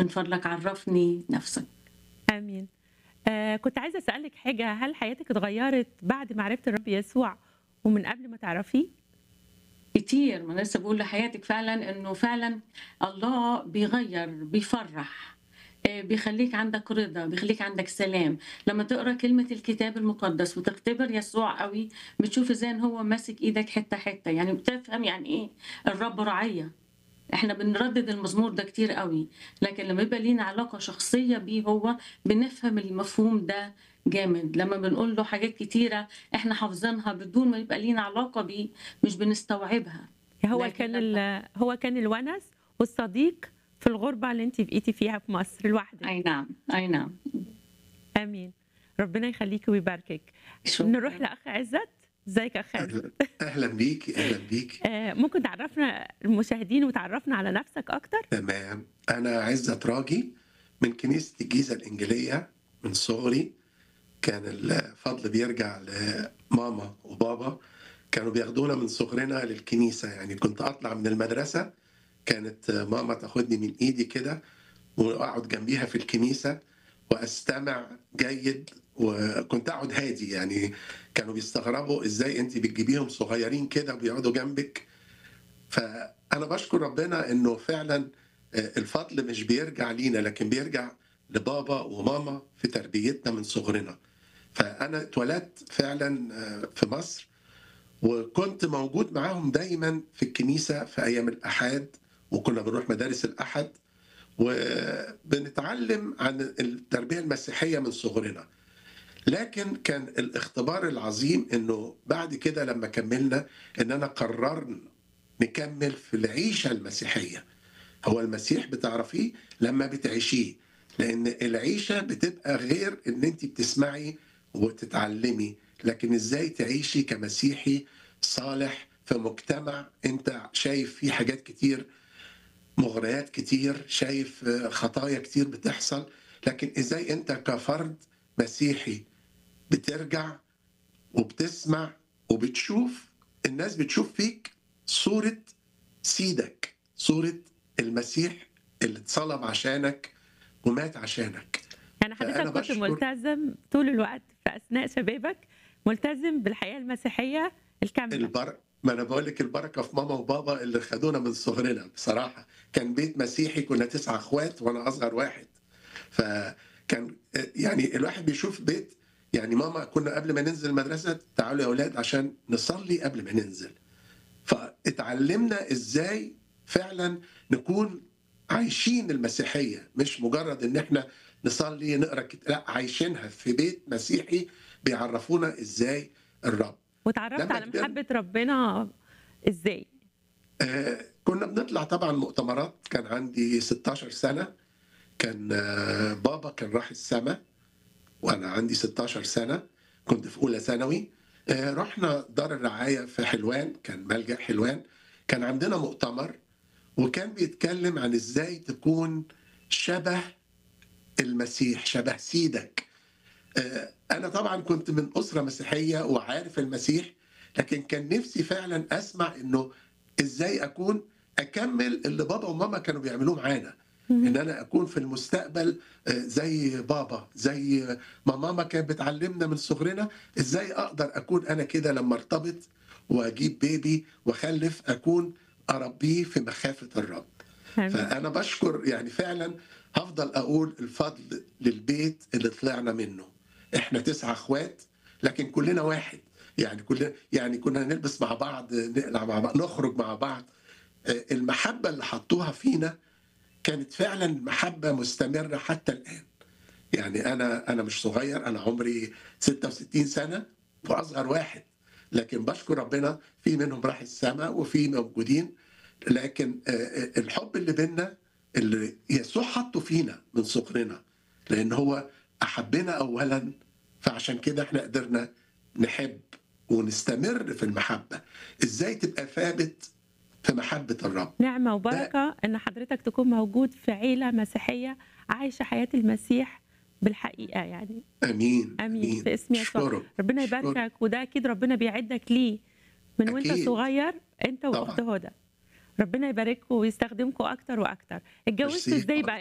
من فضلك عرّفني نَفْسك. آمين. آآ كنت عايزة أسألِك حاجة، هل حياتِك اتغيّرت بعد ما عرفتِ الرب يسوع ومن قبل ما تعرفيه؟ كتير، ما أنا لسه باقول لحياتِك فعلًا إنه فعلًا الله بيغيّر، بيفرّح، آآ بيخلّيك عندك رضا، بيخلّيك عندك سلام. لمّا تقرا كلمة الكتاب المقدس وتختبر يسوع أوي، بتشوف إزاي إن هو ماسك إيدك حتّة، حتّة، يعني بتفهم يعني إيه الرب راعيّا. إحنا بنردد المزمور ده كتير أوي، لكن لمّا يبقى لينا علاقة شخصية بيه هو، بنفهم المفهوم ده جامد. لمّا بنقول له حاجات كتيرة إحنا حافظينها بدون ما يبقى لينا علاقة بيه، مش بنستوعبها. هو لكن كان لمّا ال هو كان الونس والصديق في الغُربة اللي أنتِ بقيتِ فيها في مصر لوحدِك. أي نعم، أي نعم. آمين. ربنا يخلّيكِ ويباركِك. شكرًا. نروح لأخ عزت، إزيك يا أخ عزت؟ أهلًا أهلًا بيكِ، أهلًا بيكِ. آآ ممكن تعرّفنا المشاهدين وتعرّفنا على نَفْسك أكتر؟ تمام. أنا عزت راجي من كنيسة الجيزة الإنجيلية من صغري. كان الفضل بيرجع لماما وبابا، كانوا بياخدونا من صغرنا للكنيسة، يعني كنت أطلع من المدرسة، كانت ماما تاخدني من إيدي كده وأقعد جنبيها في الكنيسة وأستمع جيد وكنت أقعد هادي، يعني كانوا بيستغربوا إزاي أنتِ بتجيبيهم صغيرين كده وبيقعدوا جنبِك. فأنا باشكر ربنا إنه فعلًا آآ الفضل مش بيرجع لينا، لكن بيرجع لبابا وماما في تربيتنا من صغرنا. فأنا اتولدت فعلًا آآ في مصر، وكنت موجود معاهم دايمًا في الكنيسة في أيام الأحاد، وكنا بنروح مدارس الأحد، وبنتعلم عن التربية المسيحية من صغرنا. لكن كان الاختبار العظيم إنه بعد كده لمّا كمّلنا، إننا قررنا نكمّل في العيشة المسيحية. هو المسيح بتعرفيه لمّا بتعيشيه، لإن العيشة بتبقى غير إن أنتِ بتسمعي وتتعلمي، لكن إزاي تعيشي كمسيحي صالح في مجتمع أنت شايف فيه حاجات كتير، مغريات كتير، شايف خطايا كتير بتحصل، لكن إزاي أنت كفرد مسيحي بترجع وبتسمع وبتشوف الناس بتشوف فيك صورة سيدك، صورة المسيح اللي اتصلب عشانك ومات عشانك. يعني حضرتك فأنا كنت باشكر ملتزم طول الوقت في أثناء شبابك، ملتزم بالحياة المسيحية الكاملة. البر ما أنا باقول لِك البركة في ماما وبابا اللي خدونا من صغرنا بصراحة. كان بيت مسيحي، كنا 9 أخوات وأنا أصغر واحد. فكان آآ يعني الواحد بيشوف بيت يعني ماما كنا قبل ما ننزل المدرسة، تعالوا يا ولاد عشان نصلي قبل ما ننزل. فاتعلمنا إزاي فعلًا نكون عايشين المسيحية، مش مجرد إن إحنا نصلي، نقرا كت لأ، عايشينها في بيت مسيحي بيعرّفونا إزاي الرب. واتعرّفت لمّا على كبرنا محبة ربنا إزاي؟ آآ كنا بنطلع طبعًا مؤتمرات، كان عندي 16 سنة، كان بابا كان راح السما وأنا عندي 16 سنة، كنت في أولى ثانوي، آآ رُحنا دار الرعاية في حلوان، كان ملجأ حلوان، كان عندنا مؤتمر وكان بيتكلم عن إزاي تكون شبه المسيح، شبه سيدك. آآ أنا طبعًا كنت من أسرة مسيحية وعارف المسيح، لكن كان نفسي فعلًا أسمع إنه إزاي أكون أكمّل اللي بابا وماما كانوا بيعملوه معانا، إن اهم. أنا أكون في المستقبل آآ زي بابا، زي ما ماما كانت بتعلمنا من صغرنا، إزاي أقدر أكون أنا كده لمّا ارتبط وأجيب بيبي وأخلّف، أكون أربيه في مخافة الرب. آمين. فأنا باشكر يعني فعلًا هافضل أقول الفضل للبيت اللي طلعنا منه. إحنا 9 أخوات، لكن كلنا واحد، يعني كلنا يعني كنا نلبس مع بعض، نقلع مع بعض، نخرج مع بعض. آآ المحبة اللي حطّوها فينا كانت فعلًا محبة مستمرة حتى الآن. يعني أنا أنا مش صغير، أنا عمري 66 سنة وأصغر واحد، لكن باشكر ربنا في منهم راح السما وفي موجودين، لكن آآ الحب اللي بيننا اللي يسوع حطّه فينا من صغرنا، لإن هو أحبّنا أولًا، فعشان كده إحنا قدرنا نحب ونستمر في المحبة. إزاي تبقى ثابت في محبة الرب. نعمة ده وبركة إن حضرتك تكون موجود في عيلة مسيحية عايشة حياة المسيح بالحقيقة يعني. آمين، آمين، آمين. في اسم يسوع. أشكرك، ربنا أشكرك. يباركك وده أكيد ربنا بيعدّك ليه من وأنت أكيد. صغير أنت طبعًا. وأخت هدى. ربنا يبارككم ويستخدمكم أكتر وأكتر. اتجوزتوا ميرسي إزاي خالص. بقى